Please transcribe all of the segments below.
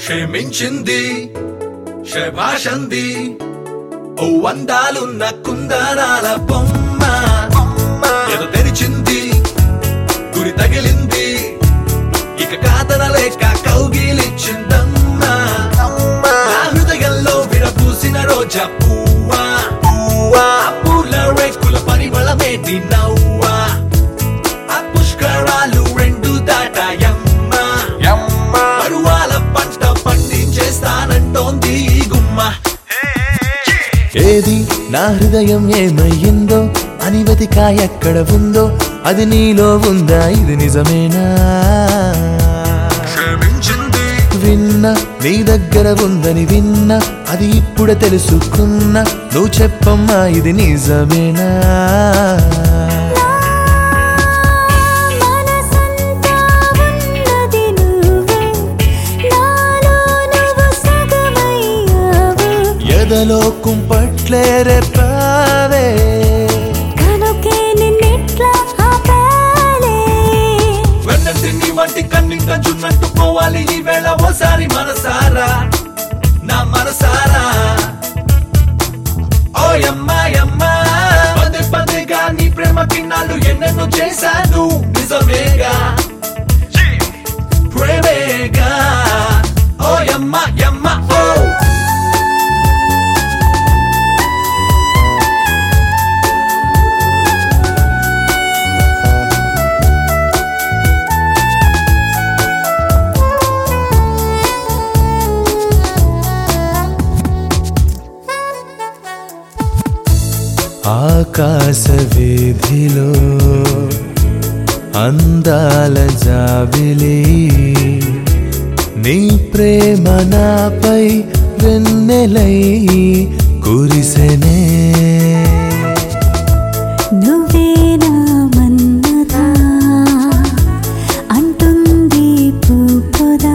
క్షమించింది శభాషంది ఓ వందాలున్న కుందనాల బొమ్మ ఎద తెరిచింది గురి తగిలింది ఇక కాదనలేక కౌగిలిచ్చిందమ్మా నా హృదయంలో విరపూసిన రోజా పువ్వా ఆ పూల రేకుల పరిమళమే నీ నవ్వా ఆ పుష్కరాలు రెండు దాటాయమ్మా పరువాల పంట పండించేస్తానంటోంది ఈ గుమ్మ ఏది నా హృదయం ఏమయ్యిందో అని వెతికా ఎక్కడ ఉందో అది నీలో ఉందా ఇది నిజమేనా క్షమించింది విన్నా నీ దగ్గర ఉందని విన్నా అది ఇప్పుడే తెలుసుకున్నా నువ్వు చెప్పమ్మా ఇది నిజమేనా మనసంతా ఉన్నది నువ్వే నాలో నువ్వు సగమయ్యావు ఎదలో కుంపట్లే రేపావే కనుకే నిన్నెట్లా ఆపాలే వెన్నతిని వంటి కన్నింక జున్నట్టు పోవాలి ఈ వేళ ఓసారి మనసారా నా మనసారా ఓ యమ్మాయమ్మా పదే పదేగా నీ ప్రేమ కిన్నాళ్ళు ఎన్నెన్నో చేశాను నిజమేగా ప్రేమేగా ఓ యమ్మ యమ్మ ఓ ఆకాశ వీధిలో అందాల జాబిలి నీ ప్రేమ నాపై వెన్నెలై కురిసెనే నువ్వేనా మన్నదా అంటుంది పూపదా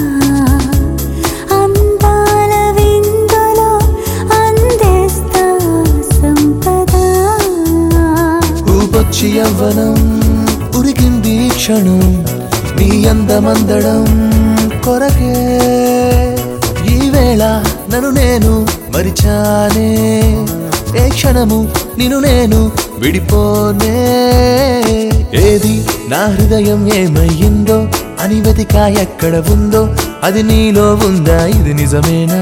అందాల విందులో అందేస్తా సంపద ఊపొచ్చి యవ్వనం ఉరికింది ఈ క్షణం నీ అందమందడం కొరకే ఈ వేళ నన్ను నేను మరిచానే ఏ క్షణము నిన్ను నేను విడిపోనే ఏది నా హృదయం ఏమయ్యిందో అని వెతికా ఎక్కడ ఉందో అది నీలో ఉందా ఇది నిజమేనా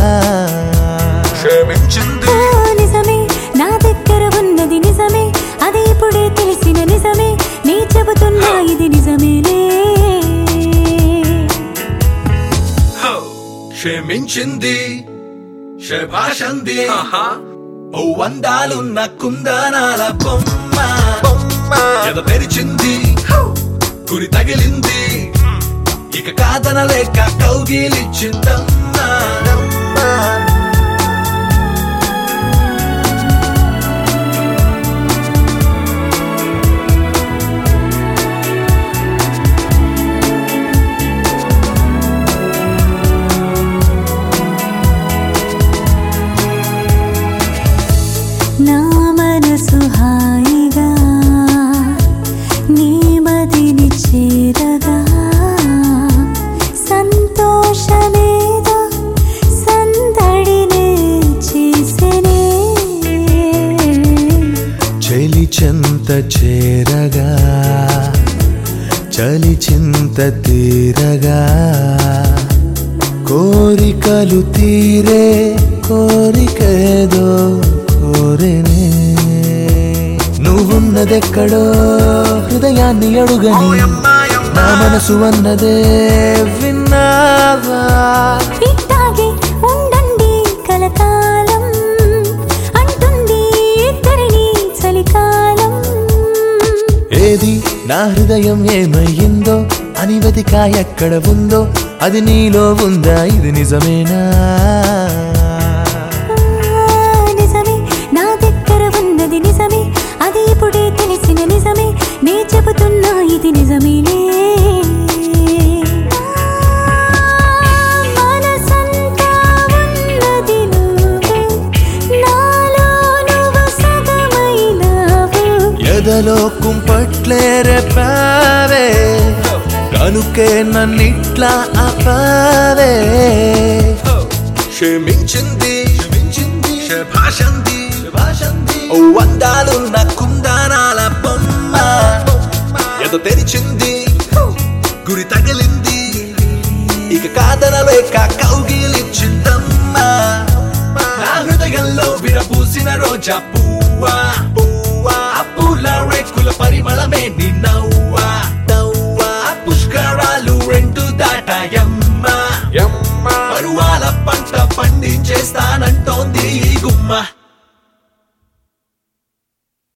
క్షమించింది ఓ నిజమే నా దగ్గర ఉన్నది నిజమే అది ఇప్పుడే తెలిసిన నిజమే నీ చెబుతున్నా ఇది నిజమేలే క్షమించింది శభాషంది ఓ వందాలున్న కుందనాల బొమ్మ ఎద తెరిచింది గురి తగిలింది ఇక కాదనలేక కౌగిలిచ్చిందమ్మా నా మనసు హాయిగా నీ మదిని చేరగా సంతోషమేదో సందడినే చేసెనే చెలి చెంత చేరగా చలి చింత తీరగా కోరికలు తీరే కోరికేదో కోరెనే నువ్వున్నదెక్కడో హృదయాన్ని అడుగని నా మనసు అన్నదే విన్నావా ఇట్టాగే ఉండండి కలకాలం అంటుంది ఇద్దరిని చలికాలం ఏది నా హృదయం ఏమయ్యిందో అని వెతికా ఎక్కడ ఉందో అది నీలో ఉందా ఇది నిజమేనా ఆ, నిజమే నా దగ్గర ఉన్నది నిజమే అది ఇప్పుడే తెలిసిన నిజమే నే చెబుతున్నా ఇది నిజమేలే మనసంతా ఉన్నది నువ్వే నాలో నువ్వు సగమైనావు ఎదలో కుంపట్లే రేపావే కనుకే నన్నిట్లా ఆపావే క్షమించింది క్షమించింది శభాషంది శభాషంది ఓ వందాలున్న కుందానాల బొమ్మ ఎదో తెరిచింది గురి తగిలింది ఇక కాదనలేక కౌగిలిచ్చిందమ్మా నా హృదయంలో విరపూసిన రోజా పువ్వా పువ్వా ఆ పూల రేకుల పరిమళమే నీ నవ్వా నవ్వా ఆ పుష్కరాలు రెండు దాటాయమ్మా పరువాల పంట పండించేస్తానంటోంది ఈ గుమ్మ